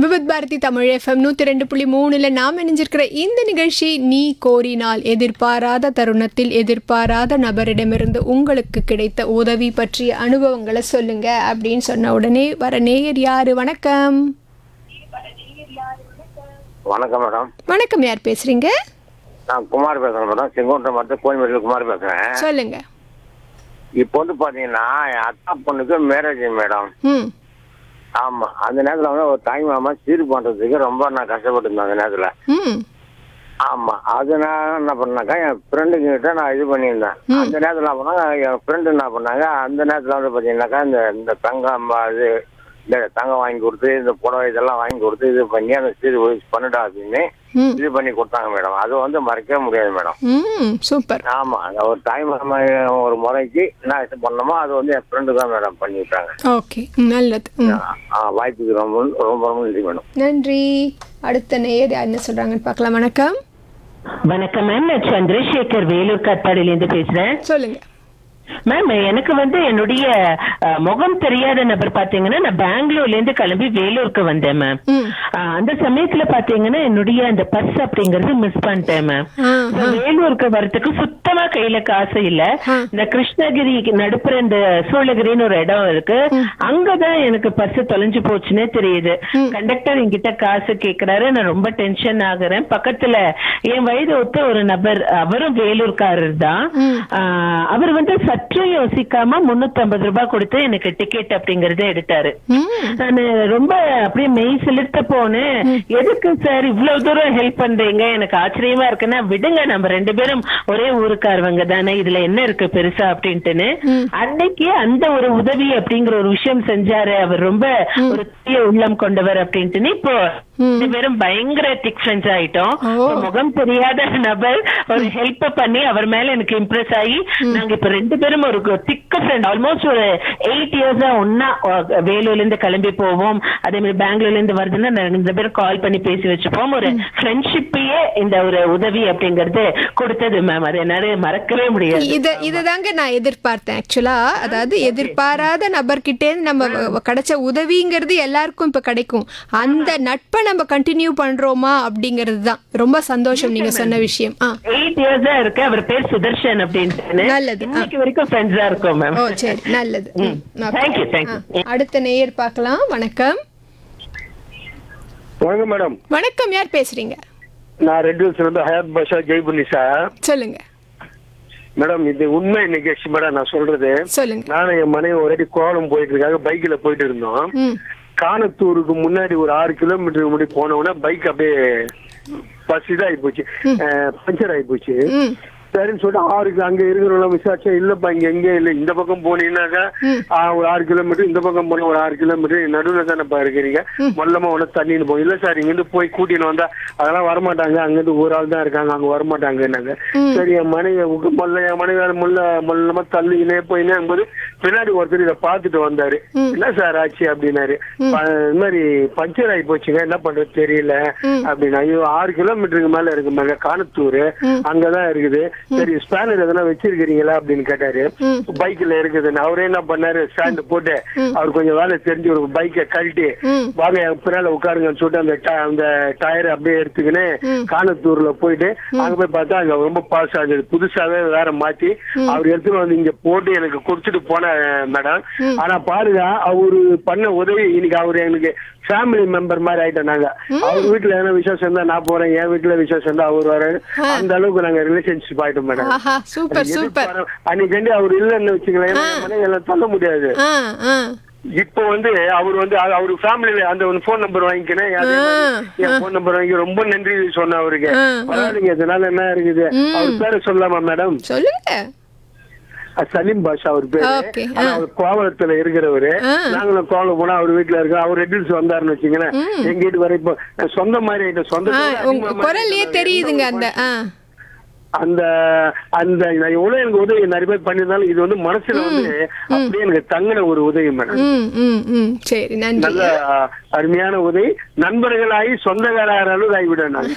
Vividh Bharathi Tamil FM நூற்றி ரெண்டு புள்ளி மூணுல நாம் இணைஞ்சிருக்கிற இந்த நிகழ்ச்சி நீ கோரினால் எதிர்பாராத தருணத்தில் எதிர்பாராத நபரிடமிருந்து உங்களுக்கு கிடைத்த உதவி பற்றிய அனுபவங்களை சொல்லுங்க அப்படின்னு சொன்ன உடனே வர நேயர் யாரு வணக்கம் வணக்கம் மேடம் வணக்கம் யார் பேசுறீங்க நான் குமார் பேசுறேன் மேடம் செங்கோட்டை மட்டும் கோயம்பேட்டில் குமார் பேசுறேன் சொல்லுங்க இப்போ வந்து பாத்தீங்கன்னா என் அத்தா பொண்ணுக்கு மேரேஜ் மேடம் ம் ஆமா அந்த நேரத்துல வந்து ஒரு தாய் மாமா சீர் பண்றதுக்கு ரொம்ப நான் கஷ்டப்பட்டு இருந்தேன் அந்த நேரத்துல ம் ஆமா அது நான் என்ன பண்ணாக்கா என் ஃப்ரெண்டுங்க கிட்ட நான் இது பண்ணியிருந்தேன் அந்த நேரத்துல என்ன பண்ணாங்க என் ஃப்ரெண்டு என்ன பண்ணாங்க அந்த நேரத்துல வந்து பாத்தீங்கன்னாக்கா இந்த இந்த தங்கம் ம- இது இந்த தங்கம் வாங்கி கொடுத்து இந்த புடவை இதெல்லாம் வாங்கி கொடுத்து இது பண்ணி அந்த சீர் பண்ணிட்டா அப்படின்னு ம் இது பண்ணி கொடுத்தாங்க மேடம் அது வந்து மறக்கவே முடியாது மேடம் ம் சூப்பர் ஆமா அந்த ஒரு டைம் நம்ம ஒரு முறைக்கு என்ன இது பண்ணோமோ அது வந்து என் ஃப்ரெண்டு தான் மேடம் பண்ணி விட்டாங்க ஓகே நல்லது ம் ஆ, வாய்ப்புக்கு ரொம்ப ரொம்ப ரொம்ப நன்றி மேடம் நன்றி அடுத்த நேயர் யார் என்ன சொல்றாங்கன்னு பார்க்கலாம் வணக்கம் வணக்கம் மேம் நான் சந்திரசேகர் வேலூர் கத்தாடியிலேருந்து பேசுறேன் சொல்லுங்க மேம் எனக்கு வந்து என்னுடைய அஹ், முகம் தெரியாத நபர் பாத்தீங்கன்னா நான் பெங்களூர்ல இருந்து கிளம்பி வேலூருக்கு வந்தேன் மேம் ம் அஹ், அந்த சமயத்துல பாத்தீங்கன்னா என்னுடைய அந்த பர்ஸ் அப்படிங்கறது மிஸ் பண்ணிட்டேன் மேம் ஆ, So, வேலூருக்கு வரதுக்கு சுத்தமா கையில காசு இல்ல ஆ. இந்த கிருஷ்ணகிரி நடுப்புற இந்த சூளகிரின்னு ஒரு இடம் இருக்கு அங்கதான் எனக்கு பர்ஸ் தொலைஞ்சு போச்சுன்னே தெரியுது கண்டக்டர் என்கிட்ட காசு கேக்குறாரு நான் ரொம்ப டென்ஷன் ஆகுறேன் பக்கத்துல என் வயது ஒத்த ஒரு நபர் அவரும் வேலூர்காரர் தான் ம். ஆஹ் அவர் வந்து சற்று யோசிக்காம முன்னூத்தி ஐம்பது ரூபாய் கொடுத்து எனக்கு டிக்கெட் அப்படிங்கறத எடுத்தாரு ம் நான் ரொம்ப அப்படியே மெய் சிலிர்த்த போனேன் எதுக்கு சார் இவ்வளவு தூரம் ஹெல்ப் பண்றீங்க எனக்கு ஆச்சரியமா இருக்குன்னா விடுங்க நம்ம ரெண்டு பேரும் ஒரே ஊருக்காரவங்க தானே இதுல என்ன இருக்கு பெருசா அப்படின்ட்டுன்னு அன்னைக்கு அந்த ஒரு உதவி அப்படிங்கிற ஒரு விஷயம் செஞ்சாரு அவர் ரொம்ப ஒரு தீய உள்ளம் கொண்டவர் அப்படின்ட்டுன்னு இப்போ ரெண்டு பேரும் பயங்கர திக் ஃப்ரெண்ட்ஸ் ஆயிட்டோம் ஓ. ஒரு முகம் தெரியாத நபர் ஒரு ஹெல்ப் பண்ணி அவர் மேல எனக்கு இம்ப்ரெஸ் ஆகி நாங்க இப்ப ரெண்டு பேரும் ஒரு திக்க ஃப்ரெண்ட் ஆல்மோஸ்ட் ஒரு எயிட் இயர்ஸா ஒன்னா வேலூர்ல இருந்து கிளம்பி போவோம் அதே மாதிரி பெங்களூர்ல இருந்து வருதுன்னா நாங்க ரெண்டு பேரும் கால் பண்ணி பேசி வச்சுப்போம் ஒரு ஃப்ரெண்ட்ஷிப்பையே இந்த ஒரு உதவி அப்படிங்கறது கொடுத்தது மேம் அது என்னால மறக்கவே முடியாது இத இததாங்க நான் எதிர்பார்த்தேன் ஆக்சுவலா அதாவது எதிர்பாராத நபர்கிட்டே நம்ம வ- கிடைச்ச உதவிங்கிறது எல்லாருக்கும் இப்ப கிடைக்கும் அந்த நட்பை நம்ம கண்டினியூ பண்றோமா அப்படிங்கிறது தான் ரொம்ப சந்தோஷம் நீங்க சொன்ன விஷயம் ஆ எயிட் இயர்ஸா இருக்கு அவர் பேர் சுதர்ஷன் அப்படின்ட்டு நல்லது. ஆ. இன்னைக்கு வரைக்கும் ஃப்ரெண்ட்ஸா இருக்கோம் மேம் ஓ சரி நல்லது ம், okay. Thank you, thank you. ஆ, அடுத்த நேயர் பார்க்கலாம் வணக்கம் வணக்கம் மேடம் வணக்கம் யார் பேசுறீங்க நான் ரெட் ஹில்ஸ்ல இருந்து ஹயாத் பாஷா ஜெய்புன்னி சார் சொல்லுங்க மேடம் இது உண்மை நிகழ்ச்சி மேடம் நான் சொல்றது சொல்லுங்க நானும் என் மனைவி ஒரேடி கோலம் போயிட்டு இருக்காங்க பைக்ல போயிட்டு இருந்தோம் ம் காணத்தூருக்கு முன்னாடி ஒரு ஆறு கிலோமீட்டருக்கு முன்னாடி போன உடனே பைக் அப்படியே பஸ் இதாகி போச்சு பஞ்சர் ஆகி போச்சு ம் சரின்னு சொல்லிட்டு ஆறுக்கு அங்க இருக்கிறவங்க விசாரிச்சா இல்லப்பா இங்க எங்கே இல்லை இந்த பக்கம் போனீங்கன்னாக்கா ஆ, ஒரு ஆறு கிலோமீட்டர் இந்த பக்கம் போனா ஒரு ஆறு கிலோமீட்டர் நடுவில் தானேப்பா இருக்கிறீங்க மொல்லமா உடனே தண்ணின்னு போய் இல்ல சார் இங்கிருந்து போய் கூட்டின்னு வந்தா அதெல்லாம் வரமாட்டாங்க அங்கிருந்து ஒரு ஆள் தான் இருக்காங்க அங்க வரமாட்டாங்கன்னாங்க சரி என் மனைவி விட்டு மொல்ல என் மனைவி வேற முல்ல மொல்லமா தள்ளினே போயினே போது பின்னாடி ஒருத்தர் இதை பார்த்துட்டு வந்தாரு என்ன சார் ஆச்சு அப்படின்னாரு ப- இது மாதிரி பஞ்சர் ஆகி போச்சுங்க என்ன பண்றது தெரியல அப்படின்னு ஐயோ ஆறு கிலோமீட்டருக்கு மேல இருக்கு மேங்க காணத்தூர் அங்கதான் இருக்குது சரி ஸ்பேனர் எதனா வச்சிருக்கிறீங்களா அப்படின்னு கேட்டாரு பைக்ல இருக்குதுன்னு அவரே என்ன பண்ணாரு ஸ்டாண்ட் போட்டு அவர் கொஞ்சம் வேலை தெரிஞ்சு ஒரு பைக்கை கழட்டி வாங்க என் பின்னால உட்காருங்கன்னு சொல்லிட்டு அந்த ட- அந்த டயர் அப்படியே எடுத்துக்கின்னு காணத்தூர்ல போயிட்டு அங்க போய் பார்த்தா அங்க ரொம்ப பாஸ் ஆகுது புதுசாவே வேற மாத்தி அவர் எடுத்துட்டு வந்து இங்க போட்டு எனக்கு கொடுத்துட்டு போன மேடம் ஆனா பாருங்க அவரு பண்ண உதவி இன்னைக்கு அவரு எனக்கு ஃபேமிலி மெம்பர் மாதிரி ஆயிட்டோம் நாங்க அவர் வீட்டுல என்ன விசேஷம் இருந்தா நான் போறேன் என் வீட்டுல விசேஷம் இருந்தா அவர் வராரு அந்த அளவுக்கு நாங்க ரிலேஷன்ஷிப் ஆயிட்டோம் மேடம் ஆஹா சூப்பர் சூப்பர் அன்னைக்கு வந்து அவர் இல்லைன்னு வச்சுக்கலாம் ஏன்னா என் மனைவி எல்லாம் சொல்ல முடியாது ஆ ஆ இப்போ வந்து அவர் வந்து அது அவர் ஃபேமிலில அந்த ஒரு ஃபோன் நம்பர் வாங்கிக்கினேன் அதே மாதிரி என் ஃபோன் நம்பர் வாங்கி ரொம்ப நன்றி சொன்னேன் அவருக்கு பரவாயில்லைங்க இதனால என்ன இருக்குது அவர் பேரை சொல்லலாமா மேடம் சொல்லுங்க சலீம் பாஷா அவர் பேரு Okay, ஆனா அவர் கோவளத்துல இருக்கிறவரு ஆ. நாங்களும் கோவலம் போனா அவர் வீட்டுல இருக்கோம் அவர் ரெட்டில்ஸ் வந்தாருன்னு வச்சுங்களேன் எங்க வீட்டு வரை இப்போ சொந்த மாதிரி ஆயிட்டோம் சொந்த ஆ சொந்த உங்க அதிகமா குரல்லயே மாதிரி தெரியுதுங்க அந்த ஆ அந்த அந்த நான் எவ்வளவு எனக்கு உதவி நிறைய பேர் பண்ணியிருந்தாலும் இது வந்து மனசுல வந்து அப்படியே எனக்கு தங்கின ஒரு உதவி மேடம் ம் ம் ம் சரி நன்றி நல்ல அஹ், அருமையான உதவி நண்பர்களாகி சொந்தக்காரர் அளவுக்கு ஆகிவிடும் நான்